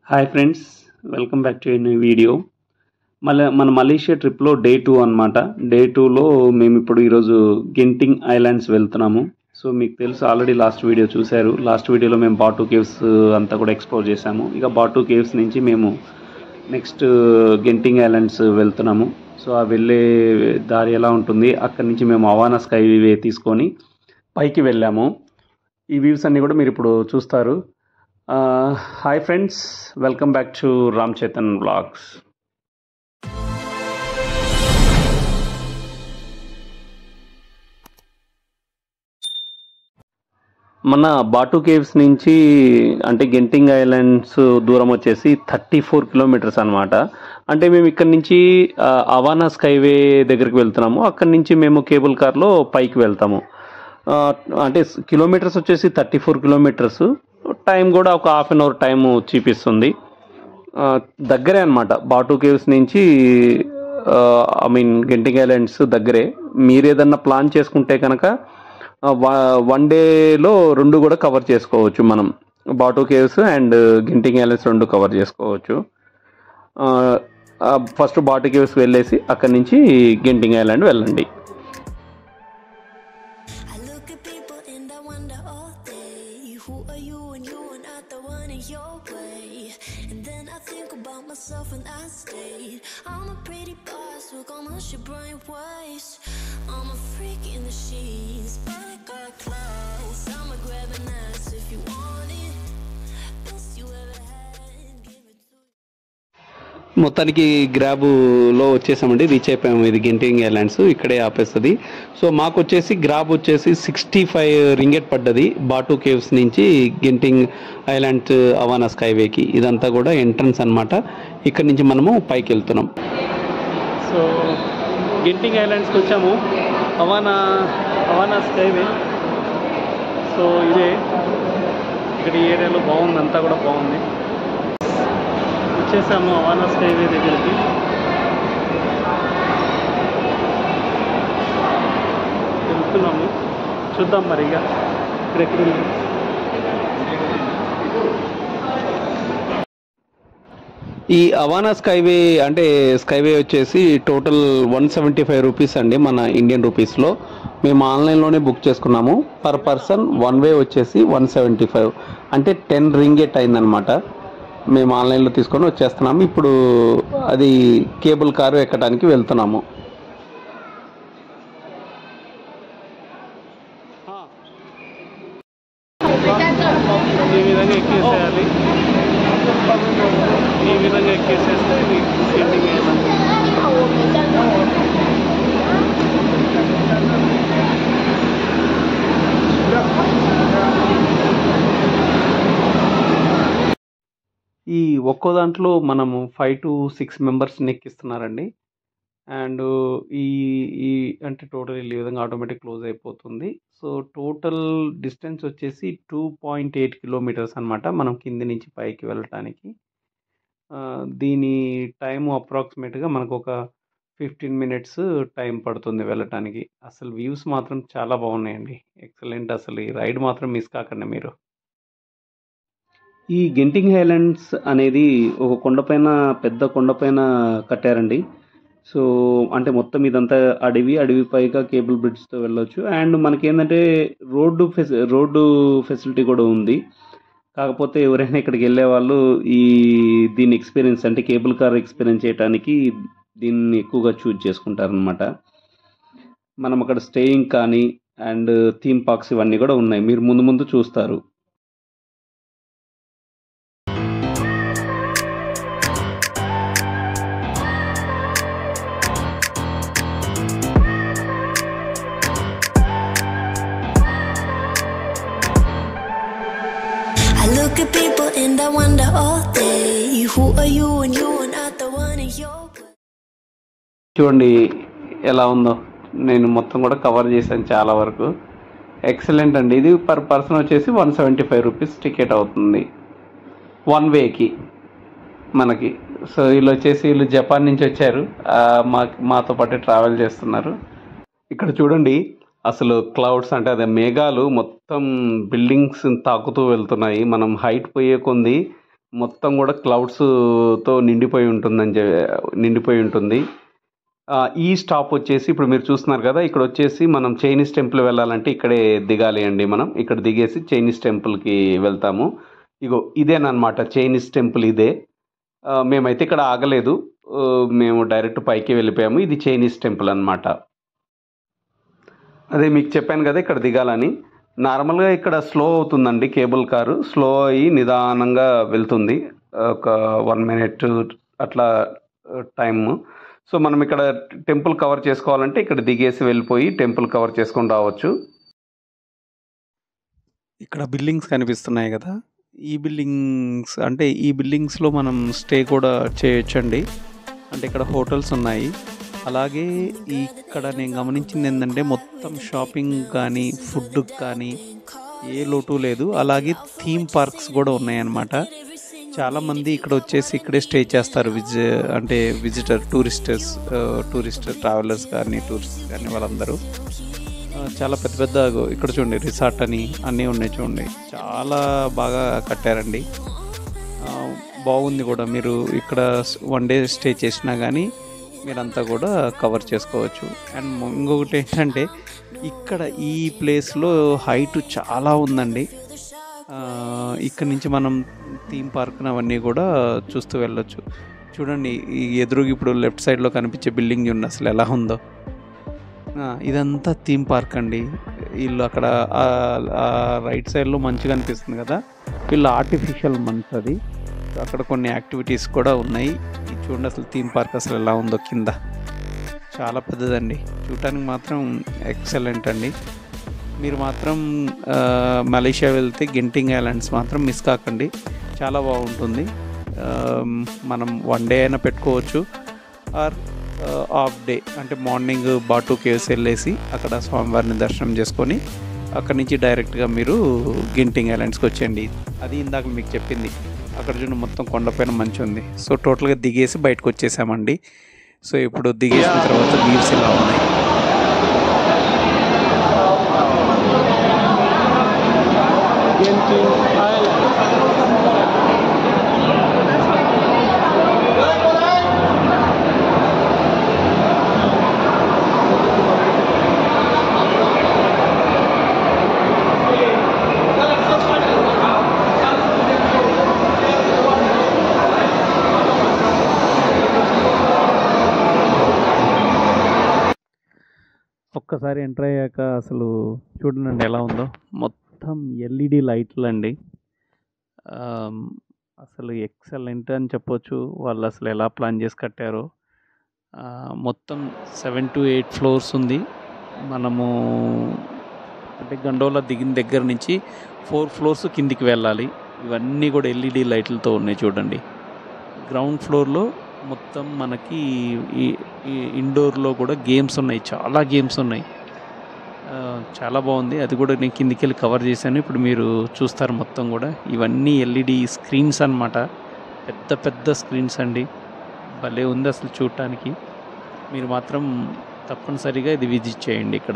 Hi friends welcome back to new video మళ్ళీ మన Malaysia ట్రిప్లో డే టూ అనమాట డే టూలో మేము ఇప్పుడు ఈరోజు గెంటింగ్ ఐలాండ్స్ వెళ్తున్నాము సో మీకు తెలుసు ఆల్రెడీ లాస్ట్ వీడియో చూశారు లాస్ట్ వీడియోలో మేము బాటు కేవ్స్ అంతా కూడా ఎక్స్ప్లోర్ చేశాము ఇక బాటు కేవ్స్ నుంచి మేము నెక్స్ట్ గెంటింగ్ ఐలాండ్స్ వెళ్తున్నాము సో ఆ వెళ్ళే దారి ఎలా ఉంటుంది అక్కడి నుంచి మేము అవానా స్కై వే తీసుకొని పైకి వెళ్ళాము ఈ వ్యూస్ అన్నీ కూడా మీరు ఇప్పుడు చూస్తారు hi friends welcome back to Ram Chetan blogs మన బాటు కేవ్స్ నుంచి అంటే గెంటింగ్ ఐలాండ్స్ దూరం వచ్చేసి థర్టీ ఫోర్ కిలోమీటర్స్ అనమాట అంటే మేము ఇక్కడ నుంచి ఆ, అవానా స్కైవే దగ్గరికి వెళ్తున్నాము అక్కడి నుంచి మేము కేబుల్ కార్లో పైకి వెళ్తాము ఆ, అంటే కిలోమీటర్స్ వచ్చేసి థర్టీ ఫోర్ కిలోమీటర్స్ టైం కూడా ఒక హాఫ్ అన్ అవర్ టైం చూపిస్తుంది ఆ, దగ్గరే అనమాట బాటు కేవ్స్ నుంచి ఐ మీన్ గెంటింగ్ ఐలాండ్స్ దగ్గరే మీరు ఏదన్నా ప్లాన్ చేసుకుంటే కనుక వన్ డేలో రెండు కూడా కవర్ చేసుకోవచ్చు మనం Batu Caves and Genting islands రెండు కవర్ చేసుకోవచ్చు ఫస్ట్ బాటు కేవ్స్ వెళ్ళేసి అక్కడి నుంచి గెంటింగ్ ఐలాండ్ వెళ్ళండి I look at people and I wonder all day Who are you and you are not the one in your way And then I think about myself and I stayed I'm a pretty boss, look on my shit bright ways I'm a freak in the sheets, but I got clothes I'ma grab an ass if you want it Best you ever had, give it to మొత్తానికి గ్రాబులో వచ్చేసామండి reach అయిపోయాము ఇది గెంటింగ్ islands ఇక్కడే ఆపేస్తుంది so మాకు వచ్చేసి grab వచ్చేసి sixty five ringgit పడ్డది బాటు కేవ్స్ నుంచి గెంటింగ్ ఐలాండ్ అవానా స్కైవేకి ఇదంతా కూడా ఎంట్రన్స్ అన్నమాట ఇక్కడ నుంచి మనము పైకి వెళ్తున్నాం సో గెంటింగ్ ఐలాండ్స్కి వచ్చాము అవానా అవానా స్కైవే సో ఇదే ఇక్కడ ఈ ఏరియాలో బాగుంది అంతా కూడా బాగుంది వచ్చేసాము అవానా స్కైవే దగ్గరికి వెళ్తున్నాము చూద్దాం మరి ఇక ఇక్కడ ఎక్కడ ఉంది ఈ అవానా స్కైవే అంటే స్కైవే వచ్చేసి total one seventy five rupees అండి మన ఇండియన్ రూపీస్లో మేము ఆన్లైన్లోనే బుక్ చేసుకున్నాము పర్ పర్సన్ వన్ వే వచ్చేసి వన్ సెవెంటీ ఫైవ్ అంటే టెన్ రింగెట్ అయిందనమాట మేము ఆన్లైన్లో తీసుకొని వచ్చేస్తున్నాము ఇప్పుడు అది కేబుల్ కారు ఎక్కడానికి వెళ్తున్నాము ఈ విధంగా ఎక్కేసేయాలి ఈ విధంగా ఎక్కేసేస్తే ఇది సెట్టింగ్ అయ్యేదాన్ని ఈ ఒక్కో దాంట్లో మనము ఫైవ్ టు సిక్స్ మెంబర్స్ని ఎక్కిస్తున్నారండి అండ్ ఈ ఈ అంటే టోటల్ ఈ విధంగా ఆటోమేటిక్ క్లోజ్ అయిపోతుంది సో టోటల్ డిస్టెన్స్ వచ్చేసి టూ పాయింట్ ఎయిట్ కిలోమీటర్స్ అనమాట మనం కింది నుంచి పైకి వెళ్ళటానికి ఆ, దీని టైం అప్రాక్సిమేట్గా మనకు ఒక ఫిఫ్టీన్ మినిట్స్ టైం పడుతుంది వెళ్ళటానికి అసలు వ్యూస్ మాత్రం చాలా బాగున్నాయండి ఎక్సలెంట్ అసలు ఈ రైడ్ మాత్రం మిస్ కాకండి మీరు ఈ గెంటింగ్ హైలాండ్స్ అనేది ఒక కొండపైన పెద్ద కొండపైన కట్టారండి సో అంటే మొత్తం ఇదంతా అడవి అడవి పైగా కేబుల్ బ్రిడ్జ్తో వెళ్ళొచ్చు అండ్ మనకి ఏంటంటే రోడ్డు ఫెసి రోడ్డు ఫెసిలిటీ కూడా ఉంది కాకపోతే ఎవరైనా ఇక్కడికి వెళ్ళే వాళ్ళు ఈ దీని ఎక్స్పీరియన్స్ అంటే కేబుల్ కార్ ఎక్స్పీరియన్స్ చేయడానికి దీన్ని ఎక్కువగా చూజ్ చేసుకుంటారనమాట మనం అక్కడ స్టేయింగ్ కానీ అండ్ థీమ్ పార్క్స్ ఇవన్నీ కూడా ఉన్నాయి మీరు ముందు ముందు చూస్తారు I look at people and I wonder all day Who are you and you are not the one in your way చూడండి ఎలా ఉందో నేను మొత్తం కూడా కవర్ చేశాను చాలా వరకు ఎక్సలెంట్ అండి ఇది పర్ పర్సన్ వచ్చేసి one seventy five rupees ticket అవుతుంది వన్ వేకి మనకి సో వీళ్ళు వచ్చేసి వీళ్ళు జపాన్ నుంచి వచ్చారు ఆ, మా మాతో పాటు ట్రావెల్ చేస్తున్నారు ఇక్కడ చూడండి అసలు క్లౌడ్స్ అంటే అదే మేఘాలు మొత్తం బిల్డింగ్స్ తాకుతూ వెళ్తున్నాయి మనం హైట్ పోయే కొంది మొత్తం కూడా క్లౌడ్స్తో నిండిపోయి ఉంటుందని చె- నిండిపోయి ఉంటుంది ఆ, ఈ స్టాప్ వచ్చేసి ఇప్పుడు మీరు చూస్తున్నారు కదా ఇక్కడ వచ్చేసి మనం చైనీస్ టెంపుల్ వెళ్ళాలంటే ఇక్కడే దిగాలి అండి మనం ఇక్కడ దిగేసి చైనీస్ టెంపుల్కి వెళ్తాము ఇగో ఇదేనమాట చైనీస్ టెంపుల్ ఇదే ఆ, మేమైతే ఇక్కడ ఆగలేదు ఆ, మేము డైరెక్ట్ పైకి వెళ్ళిపోయాము ఇది చైనీస్ టెంపుల్ అన్నమాట అదే మీకు చెప్పాను కదా ఇక్కడ దిగాలని నార్మల్గా ఇక్కడ స్లో అవుతుందండి కేబుల్ కారు స్లో అయ్యి నిదానంగా వెళ్తుంది ఒక వన్ మినిట్ అట్లా టైమ్ సో మనం ఇక్కడ టెంపుల్ కవర్ చేసుకోవాలంటే ఇక్కడ దిగేసి వెళ్ళిపోయి టెంపుల్ కవర్ చేసుకొని రావచ్చు ఇక్కడ బిల్డింగ్స్ కనిపిస్తున్నాయి కదా ఈ బిల్డింగ్స్ అంటే ఈ బిల్డింగ్స్లో మనం స్టే కూడా చేయొచ్చండి అంటే ఇక్కడ హోటల్స్ ఉన్నాయి అలాగే ఇక్కడ నేను గమనించింది ఏంటంటే మొత్తం షాపింగ్ కానీ ఫుడ్ కానీ ఏ లోటు లేదు అలాగే థీమ్ పార్క్స్ కూడా ఉన్నాయన్నమాట చాలామంది ఇక్కడ వచ్చేసి ఇక్కడే స్టే చేస్తారు విజి అంటే విజిటర్ టూరిస్టర్స్ టూరిస్ట్ ట్రావెలర్స్ కానీ టూరిస్ట్ కానీ వాళ్ళందరూ ఆ, చాలా పెద్ద పెద్ద ఇక్కడ చూడండి రిసార్ట్ అని అన్నీ ఉన్నాయి చూడండి చాలా బాగా కట్టారండి ఆ, బాగుంది కూడా మీరు ఇక్కడ వన్ డే స్టే చేసినా కానీ మీరంతా కూడా కవర్ చేసుకోవచ్చు అండ్ ఇంకొకటి ఏంటంటే ఇక్కడ ఈ ప్లేస్లో హైట్ చాలా ఉందండి ఆ, ఇక్కడ నుంచి మనం థీమ్ పార్క్ అవన్నీ కూడా చూస్తూ వెళ్ళొచ్చు చూడండి ఈ ఎదురుగా ఇప్పుడు లెఫ్ట్ సైడ్లో కనిపించే బిల్డింగ్ చూడండి అసలు ఎలా ఉందో ఆ, ఇదంతా థీమ్ పార్క్ అండి వీళ్ళు అక్కడ రైట్ సైడ్లో మంచిగా అనిపిస్తుంది కదా వీళ్ళు ఆర్టిఫిషియల్ మంచ్ అది సో అక్కడ కొన్ని యాక్టివిటీస్ కూడా ఉన్నాయి ఇది చూడండి అసలు థీమ్ పార్క్ అసలు ఎలా ఉందో కింద చాలా పెద్దదండి చూడటానికి మాత్రం ఎక్సలెంట్ అండి మీరు మాత్రం ఆ, మలేషియా వెళ్తే గెంటింగ్ ఐలాండ్స్ మాత్రం మిస్ కాకండి చాలా బాగుంటుంది ఆ, మనం వన్ డే అయినా పెట్టుకోవచ్చు ఆర్ హాఫ్ డే అంటే మార్నింగ్ బాటు కేవ్స్ వెళ్ళేసి అక్కడ స్వామివారిని దర్శనం చేసుకొని అక్కడ నుంచి డైరెక్ట్గా మీరు గింటింగ్ ఐలాండ్స్కి వచ్చేయండి అది ఇందాక మీకు చెప్పింది అక్కడ చూడండి మొత్తం కొండపైన మంచి ఉంది సో టోటల్గా దిగేసి బయటకు వచ్చేసామండి సో ఇప్పుడు దిగేసిన తర్వాత వ్యూస్ ఇలా ఉన్నాయి ఒక్కసారి ఎంటర్ అయ్యాక అసలు చూడండి ఎలా ఉందో మొత్తం ఎల్ఈడి లైట్లు అండి ఆమ్, అసలు ఎక్సలెంట్ అని చెప్పొచ్చు వాళ్ళు అసలు ఎలా ప్లాన్ చేసి కట్టారో ఆ, మొత్తం సెవెన్ టు ఎయిట్ ఫ్లోర్స్ ఉంది మనము అంటే గండోలా దిగిన దగ్గర నుంచి ఫోర్ ఫ్లోర్స్ కిందికి వెళ్ళాలి ఇవన్నీ కూడా ఎల్ఈడి లైట్లతో ఉన్నాయి చూడండి గ్రౌండ్ ఫ్లోర్లో మొత్తం మనకి ఈ ఈ ఇండోర్లో కూడా గేమ్స్ ఉన్నాయి చాలా గేమ్స్ ఉన్నాయి ఆ, చాలా బాగుంది అది కూడా నేను కిందికి వెళ్ళి కవర్ చేశాను ఇప్పుడు మీరు చూస్తారు మొత్తం కూడా ఇవన్నీ ఎల్ఈడి స్క్రీన్స్ అన్నమాట పెద్ద పెద్ద స్క్రీన్స్ అండి భలే ఉంది అసలు చూడటానికి మీరు మాత్రం తప్పనిసరిగా ఇది విజిట్ చేయండి ఇక్కడ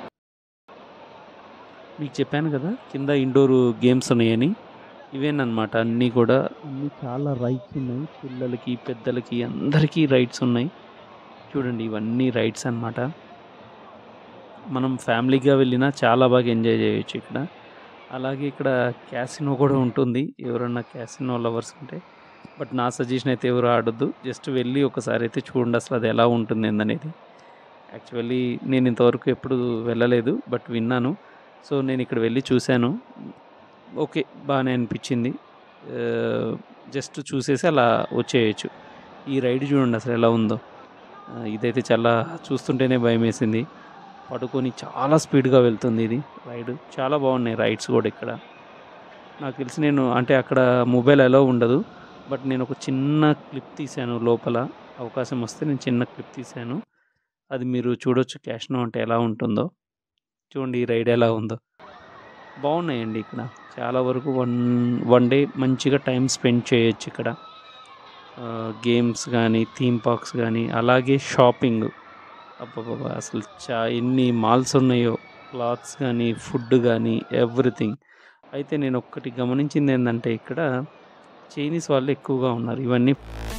మీకు చెప్పాను కదా కింద ఇండోర్ గేమ్స్ ఉన్నాయని ఇవేనమాట అన్నీ కూడా అన్నీ చాలా రైడ్స్ ఉన్నాయి పిల్లలకి పెద్దలకి అందరికీ రైడ్స్ ఉన్నాయి చూడండి ఇవన్నీ రైడ్స్ అన్నమాట మనం ఫ్యామిలీగా వెళ్ళినా చాలా బాగా ఎంజాయ్ చేయొచ్చు ఇక్కడ అలాగే ఇక్కడ క్యాసినో కూడా ఉంటుంది ఎవరన్నా క్యాసినో లవర్స్ ఉంటే బట్ నా సజెషన్ అయితే ఎవరు ఆడొద్దు జస్ట్ వెళ్ళి ఒకసారి అయితే చూడండి అసలు అది ఎలా ఉంటుంది ఏందనేది యాక్చువల్లీ నేను ఇంతవరకు ఎప్పుడు వెళ్ళలేదు బట్ విన్నాను సో నేను ఇక్కడ వెళ్ళి చూశాను ఓకే బాగానే అనిపించింది జస్ట్ చూసేసి అలా వచ్చేయచ్చు ఈ రైడ్ చూడండి అసలు ఎలా ఉందో ఆ, ఇదైతే చాలా చూస్తుంటేనే భయం వేసింది పడుకొని చాలా స్పీడ్గా వెళ్తుంది ఇది రైడ్ చాలా బాగున్నాయి రైడ్స్ కూడా ఇక్కడ నాకు తెలిసి నేను అంటే అక్కడ మొబైల్ ఎలా ఉండదు బట్ నేను ఒక చిన్న క్లిప్ తీశాను లోపల అవకాశం వస్తే నేను చిన్న క్లిప్ తీశాను అది మీరు చూడొచ్చు క్యాష్నో అంటే ఎలా ఉంటుందో చూడండి ఈ రైడ్ ఎలా ఉందో బాగున్నాయండి ఇక్కడ చాలా వరకు వన్ వన్ డే మంచిగా టైం స్పెండ్ చేయొచ్చు ఇక్కడ గేమ్స్ కానీ థీమ్ పార్క్స్ కానీ అలాగే షాపింగ్ అబ్బబ్బబ్బా అసలు చా ఎన్ని మాల్స్ ఉన్నాయో క్లాత్స్ కానీ ఫుడ్ కానీ ఎవ్రీథింగ్ అయితే నేను ఒక్కటి గమనించింది ఏంటంటే ఇక్కడ చైనీస్ వాళ్ళు ఎక్కువగా ఉన్నారు ఇవన్నీ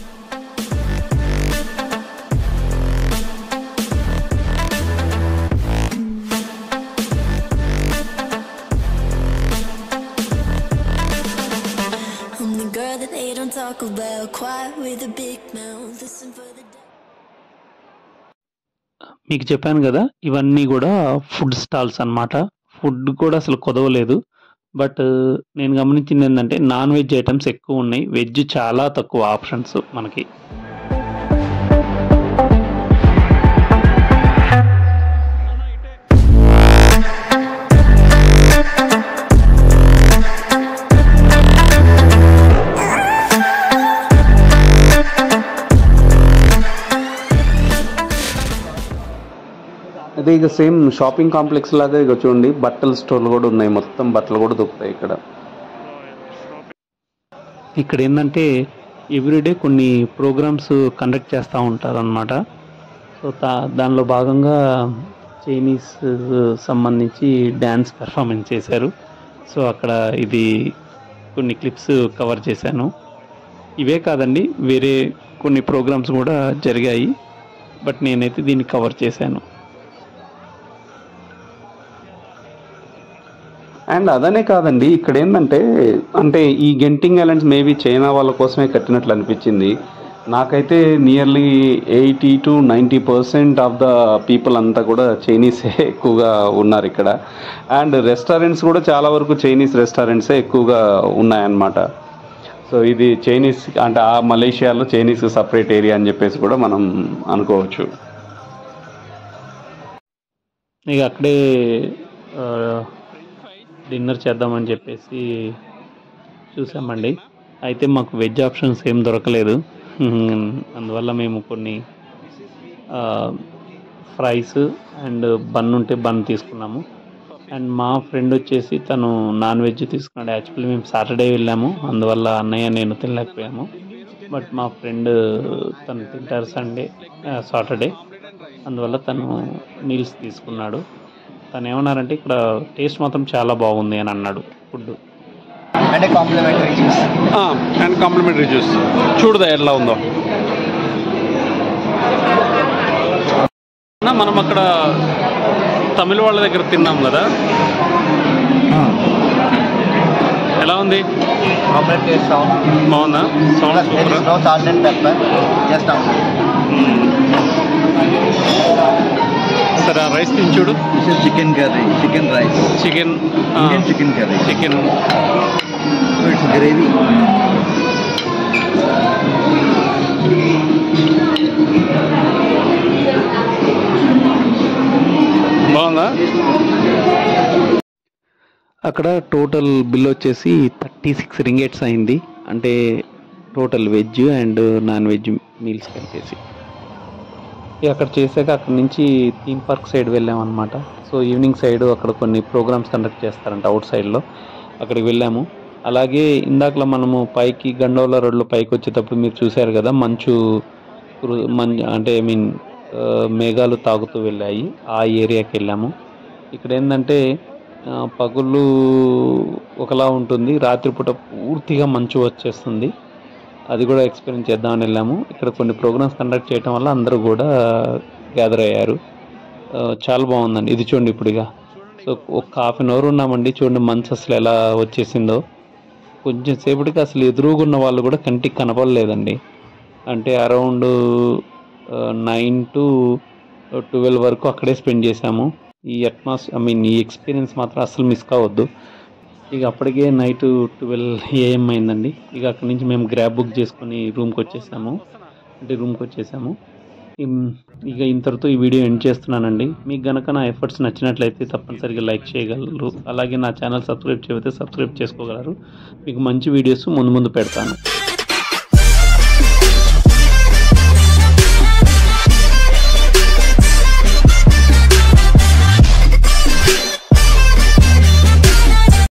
I'm the girl that they don't talk about. Quiet with a big mouth. Listen for the. మీకు చెప్పాను కదా ఇవన్నీ కూడా ఫుడ్ స్టాల్స్ అన్నమాట ఫుడ్ కూడా అసలు కుదవలేదు బట్ నేను గమనించింది ఏంటంటే నాన్ వెజ్ ఐటమ్స్ ఎక్కువ ఉన్నాయి వెజ్ చాలా తక్కువ ఆప్షన్స్ మనకి అదే ఇక సేమ్ షాపింగ్ కాంప్లెక్స్ లాగా ఇక చూడండి బట్టల స్టోర్లు కూడా ఉన్నాయి మొత్తం బట్టలు కూడా దొరుకుతాయి ఇక్కడ ఇక్కడ ఏంటంటే ఎవ్రీడే కొన్ని ప్రోగ్రామ్స్ కండక్ట్ చేస్తూ ఉంటారు అనమాట సో దా దానిలో భాగంగా చైనీస్ సంబంధించి డ్యాన్స్ పెర్ఫార్మెన్స్ చేశారు సో అక్కడ ఇది కొన్ని క్లిప్స్ కవర్ చేశాను ఇవే కాదండి వేరే కొన్ని ప్రోగ్రామ్స్ కూడా జరిగాయి బట్ నేనైతే దీన్ని కవర్ చేశాను అండ్ అదనే కాదండి ఇక్కడ ఏంటంటే అంటే ఈ గెంటింగ్ ఐలాండ్స్ మేబీ చైనా వాళ్ళ కోసమే కట్టినట్లు అనిపించింది నాకైతే nearly eighty to ninety percent of the people అంతా కూడా చైనీసే ఎక్కువగా ఉన్నారు ఇక్కడ అండ్ రెస్టారెంట్స్ కూడా చాలా వరకు చైనీస్ రెస్టారెంట్సే ఎక్కువగా ఉన్నాయన్నమాట సో ఇది చైనీస్ అంటే ఆ మలేషియాలో చైనీస్ సపరేట్ ఏరియా అని చెప్పేసి కూడా మనం అనుకోవచ్చు ఇక అక్కడే డిన్నర్ చేద్దామని చెప్పేసి చూసామండి అయితే మాకు వెజ్ ఆప్షన్స్ ఏం దొరకలేదు అందువల్ల మేము కొన్ని ఫ్రైస్ అండ్ బన్ ఉంటే బన్ తీసుకున్నాము అండ్ మా ఫ్రెండ్ వచ్చేసి తను నాన్ వెజ్ తీసుకున్నాడు యాక్చువల్లీ మేము సాటర్డే వెళ్ళాము అందువల్ల అన్నయ్య నేను తినలేకపోయాము బట్ మా ఫ్రెండ్ తను తింటారు సండే సాటర్డే అందువల్ల తను మీల్స్ తీసుకున్నాడు తను ఏమన్నారంటే ఇక్కడ టేస్ట్ మాత్రం చాలా బాగుంది అని అన్నాడు ఫుడ్ అంటే complimentary juice and complimentary juice చూడదా ఎట్లా ఉందో అన్న, మనం అక్కడ తమిళ వాళ్ళ దగ్గర తిన్నాం కదా ఎలా ఉంది కాంప్లిమెంట్ టేస్ట్ సౌండ్ బాగుందా sound plus there super is no salt and pepper just సరే ఆ రైస్ తిని చూడు this is chicken curry chicken rice chicken Indian chicken curry chicken so it's gravy బాగుందా అక్కడ టోటల్ బిల్ వచ్చేసి థర్టీ సిక్స్ రింగేట్స్ అయింది అంటే total veg and non veg meals కలిపేసి ఇక అక్కడ చేసాక అక్కడ నుంచి థీమ్ పార్క్ సైడ్ వెళ్ళామన్నమాట సో ఈవినింగ్ సైడ్ అక్కడ కొన్ని ప్రోగ్రామ్స్ కండక్ట్ చేస్తారంట అవుట్ సైడ్లో అక్కడికి వెళ్ళాము అలాగే ఇందాకలా మనము పైకి గండోల రోడ్లో పైకి వచ్చేటప్పుడు మీరు చూశారు కదా మంచు కురు- మం అంటే ఐ మీన్ మేఘాలు తాగుతూ వెళ్ళాయి ఆ ఏరియాకి వెళ్ళాము ఇక్కడ ఏంటంటే ఆ, పగులు ఒకలా ఉంటుంది రాత్రిపూట పూర్తిగా మంచు వచ్చేస్తుంది అది కూడా ఎక్స్పీరియన్స్ చేద్దామని వెళ్ళాము ఇక్కడ కొన్ని ప్రోగ్రామ్స్ కండక్ట్ చేయడం వల్ల అందరూ కూడా గ్యాదర్ అయ్యారు ఆ, చాలా బాగుందండి ఇది చూడండి ఇప్పుడు ఇక సో ఒక హాఫ్ అన్ అవర్ ఉన్నామండి చూడండి మంచు అసలు ఎలా వచ్చేసిందో కొంచెం సేపటికి అసలు ఎదురుగున్న వాళ్ళు కూడా కంటికి కనపడలేదండి అంటే అరౌండ్ నైన్ టు ట్వెల్వ్ వరకు అక్కడే స్పెండ్ చేశాము ఈ అట్మాస్ ఐ మీన్ ఈ ఎక్స్పీరియన్స్ మాత్రం అసలు మిస్ కావద్దు ఇక అప్పటికే నైట్ ట్వెల్వ్ ఏఎం అయిందండి ఇక అక్కడి నుంచి మేము గ్రాబ్ బుక్ చేసుకొని రూమ్కి వచ్చేసాము అంటే రూమ్కి వచ్చేసాము ఇం- ఇక ఇంతటితో ఈ వీడియో ఎండ్ చేస్తున్నానండి మీకు గనక నా ఎఫర్ట్స్ నచ్చినట్లయితే తప్పనిసరిగా లైక్ చేయగలరు అలాగే నా ఛానల్ సబ్స్క్రైబ్ చేయకపోతే సబ్స్క్రైబ్ చేసుకోగలరు మీకు మంచి వీడియోస్ ముందు ముందు పెడతాను